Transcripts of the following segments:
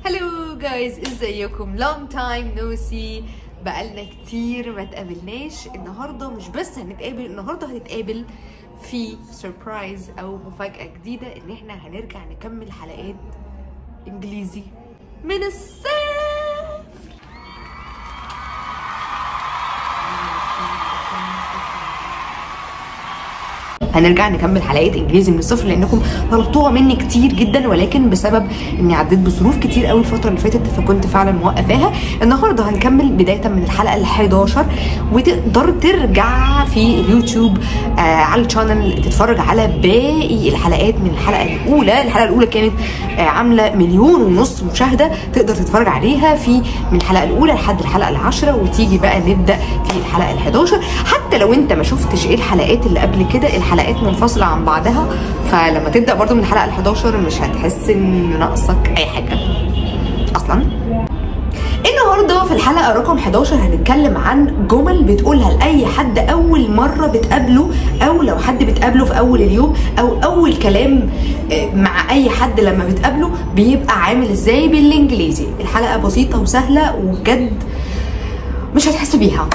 هلو جايز ازيكم لونج تايم نو سي بقالنا كتير ما تقابلناش النهارده مش بس هنتقابل النهارده هنتقابل في سربرايز او مفاجاه جديده ان احنا هنرجع نكمل حلقات انجليزي من الصفر هنرجع نكمل حلقات انجليزي من الصفر لانكم طلبتوها مني كتير جدا ولكن بسبب اني عديت بظروف كتير قوي الفتره اللي فاتت فكنت فعلا موقفاها النهارده هنكمل بدايه من الحلقه ال 11 وتقدر ترجع في اليوتيوب آه على الشانل تتفرج على باقي الحلقات من الحلقه الاولى الحلقه الاولى كانت آه عامله مليون ونص مشاهده تقدر تتفرج عليها في من الحلقه الاولى لحد الحلقه العاشره وتيجي بقى نبدا في الحلقه ال 11 حتى لو انت ما شفتش ايه الحلقات اللي قبل كده الحلقات منفصله عن بعضها فلما تبدا برضو من الحلقه ال 11 مش هتحس ان ناقصك اي حاجه اصلا النهارده في الحلقه رقم 11 هنتكلم عن جمل بتقولها لاي حد اول مره بتقابله او لو حد بتقابله في اول اليوم او اول كلام مع اي حد لما بتقابله بيبقى عامل ازاي بالانجليزي الحلقه بسيطه وسهله وبجد مش هتحس بيها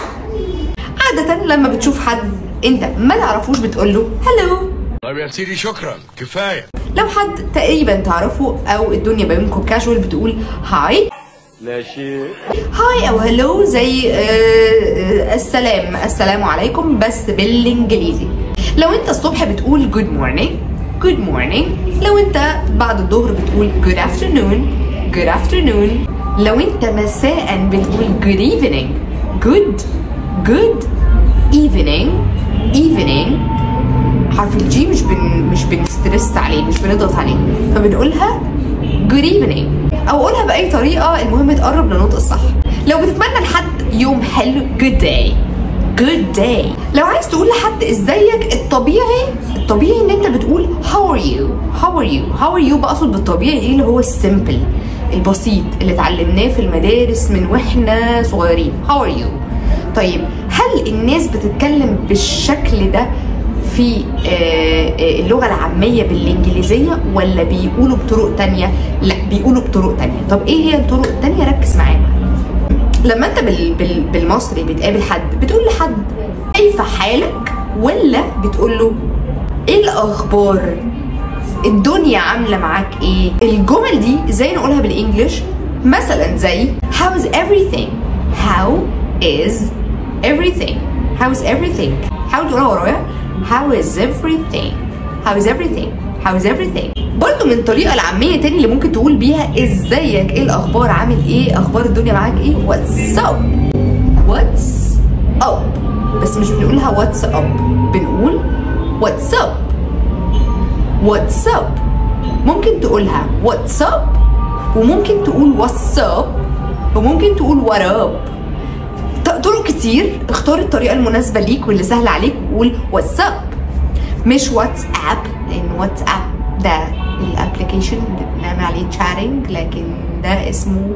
عاده لما بتشوف حد انت ما تعرفوش بتقول له هلو طيب يا سيدي شكرا كفايه لو حد تقريبا تعرفه او الدنيا بينكم كاجوال بتقول هاي لا شيء هاي او هلو زي آه، آه، السلام السلام عليكم بس بالانجليزي لو انت الصبح بتقول جود مورنينج جود مورنينج لو انت بعد الظهر بتقول جود افترنون جود افترنون لو انت مساء بتقول جود ايفنينج جود جود ايفنينج ايفنينج حرف الجي مش بن مش بنسترس عليه مش بنضغط عليه فبنقولها good evening او قولها باي طريقه المهم تقرب للنطق الصح لو بتتمنى لحد يوم حلو good day good day لو عايز تقول لحد ازيك الطبيعي الطبيعي ان انت بتقول how are you how are you how are you بقصد بالطبيعي ايه اللي هو السيمبل البسيط اللي اتعلمناه في المدارس من واحنا صغيرين how are you طيب هل الناس بتتكلم بالشكل ده في آه، آه، اللغة العامية بالإنجليزية ولا بيقولوا بطرق تانية؟ لا بيقولوا بطرق تانية، طب إيه هي الطرق التانية؟ ركز معانا. لما أنت بال بال بالمصري بتقابل حد بتقول لحد كيف حالك ولا بتقول له إيه الأخبار؟ الدنيا عاملة معاك إيه؟ الجمل دي إزاي نقولها بالإنجلش؟ مثلا زي How's everything? How is everything? How's everything? حاول تقولها ورايا How is everything? How is everything? How is everything? برضه من الطريقة العامية تاني اللي ممكن تقول بيها ازيك ايه الأخبار عامل ايه أخبار الدنيا معاك ايه What's up? What's up? بس مش بنقولها what's up بنقول what's up what's up ممكن تقولها what's up وممكن تقول what's up وممكن تقول what up ط- طرق كتير اختار الطريقه المناسبه ليك واللي سهل عليك وقول واتساب مش واتساب لان واتساب ده الابلكيشن اللي بنعمل عليه تشاتنج لكن ده اسمه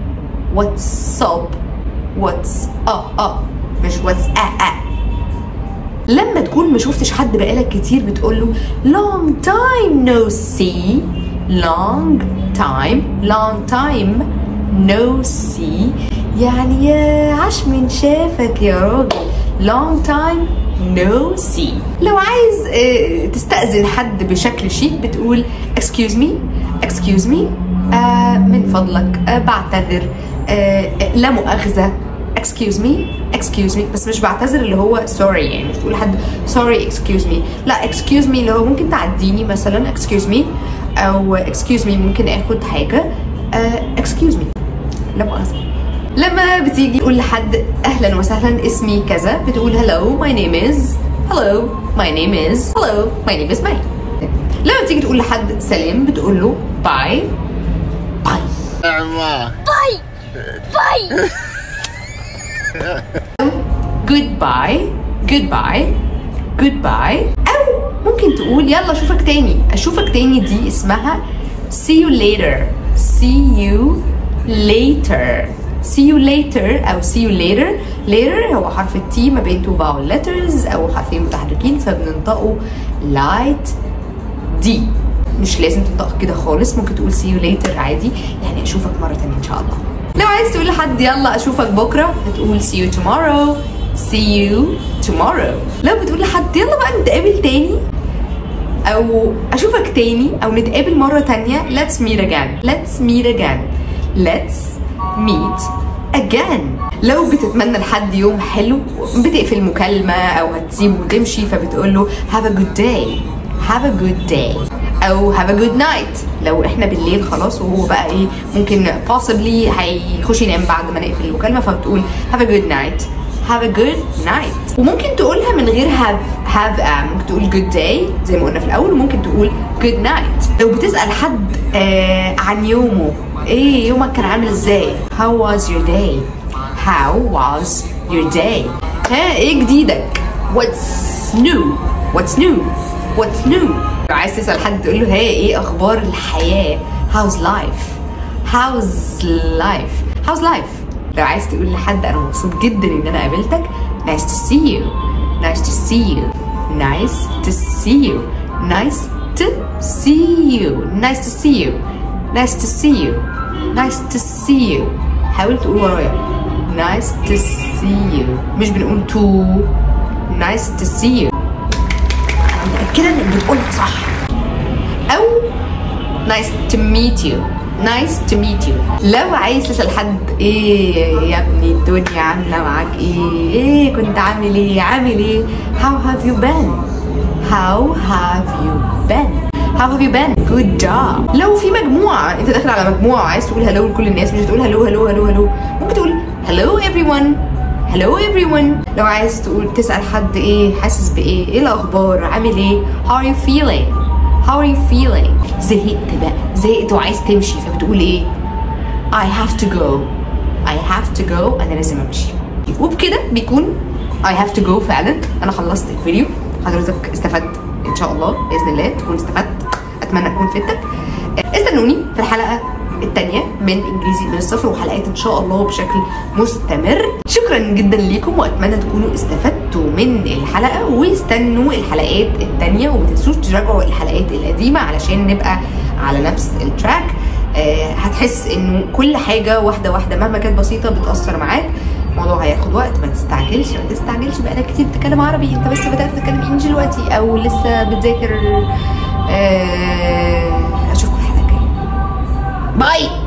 واتساب واتس اه اه مش واتس اه اه لما تكون ما شفتش حد بقالك كتير بتقول له long time no see long time long time no see يعني يا عاش من شافك يا راجل long time no see لو عايز آه، تستأذن حد بشكل شيك بتقول excuse me excuse me آه من فضلك آه بعتذر آه آه، لا مؤاخذة excuse me excuse me بس مش بعتذر اللي هو sorry يعني مش تقول لحد sorry excuse me لا excuse me اللي هو ممكن تعديني مثلا excuse me او excuse me ممكن اخد حاجة آه excuse me لا مؤاخذة لما بتيجي تقول لحد اهلا وسهلا اسمي كذا بتقول hello my name is hello my name is hello my name is May لما بتيجي تقول لحد سلام بتقول له باي باي goodbye goodbye goodbye او ممكن تقول يلا اشوفك تاني اشوفك تاني دي اسمها see you later see you later see you later او see you later later هو حرف التي ما بين تو vowel letters او حرفين متحركين فبننطقه light دي مش لازم تنطق كده خالص ممكن تقول see you later عادي يعني اشوفك مره تانية ان شاء الله لو عايز تقول لحد يلا اشوفك بكره بتقول see you tomorrow see you tomorrow لو بتقول لحد يلا بقى نتقابل تاني او اشوفك تاني او نتقابل مره تانية let's meet again let's meet again let's meet again لو بتتمنى لحد يوم حلو بتقفل مكالمة أو هتسيبه وتمشي فبتقول له have a good day have a good day أو have a good night لو احنا بالليل خلاص وهو بقى ايه ممكن possibly هيخش ينام بعد ما نقفل المكالمة فبتقول have a good night have a good night وممكن تقولها من غير have have a ممكن تقول good day زي ما قلنا في الأول وممكن تقول good night لو بتسأل حد آه عن يومه ايه يومك كان عامل ازاي how was your day how was your day ها ايه جديدك what's new what's new what's new لو عايز تسأل حد تقول له هي ايه اخبار الحياة how's life how's life how's life لو عايز تقول لحد انا مبسوط جدا ان انا قابلتك nice to see you nice to see you nice to see you nice to see you nice to see you nice to see you nice to see you حاول تقول ورايا nice to see you مش بنقول to nice to see you انا متأكدة انك بتقولها صح او nice to meet you nice to meet you لو عايز تسأل حد ايه يا ابني الدنيا عاملة معاك ايه ايه كنت عامل ايه عامل ايه how have you been how have you been How have you been? Good job. لو في مجموعة انت داخل على مجموعة وعايز تقول هلو لكل الناس مش هتقول هلو هلو هلو هلو ممكن تقول hello everyone hello everyone لو عايز تقول تسأل حد ايه حاسس بايه ايه الاخبار عامل ايه how are you feeling how are you feeling زهقت بقى زهقت وعايز تمشي فبتقول ايه I have to go I have to go انا لازم امشي وبكده بيكون I have to go فعلا انا خلصت الفيديو حضرتك استفدت ان شاء الله باذن الله تكون استفدت اتمنى اكون فدتك استنوني في الحلقه الثانيه من انجليزي من الصفر وحلقات ان شاء الله بشكل مستمر شكرا جدا ليكم واتمنى تكونوا استفدتوا من الحلقه واستنوا الحلقات الثانيه وما تنسوش تراجعوا الحلقات القديمه علشان نبقى على نفس التراك آه هتحس انه كل حاجه واحده واحده مهما كانت بسيطه بتاثر معاك الموضوع هياخد وقت ما تستعجلش ما تستعجلش بقالك كتير بتتكلم عربي انت بس بدات تتكلم انجليزي دلوقتي او لسه بتذاكر آه اشوفكم الحلقه الجايه باي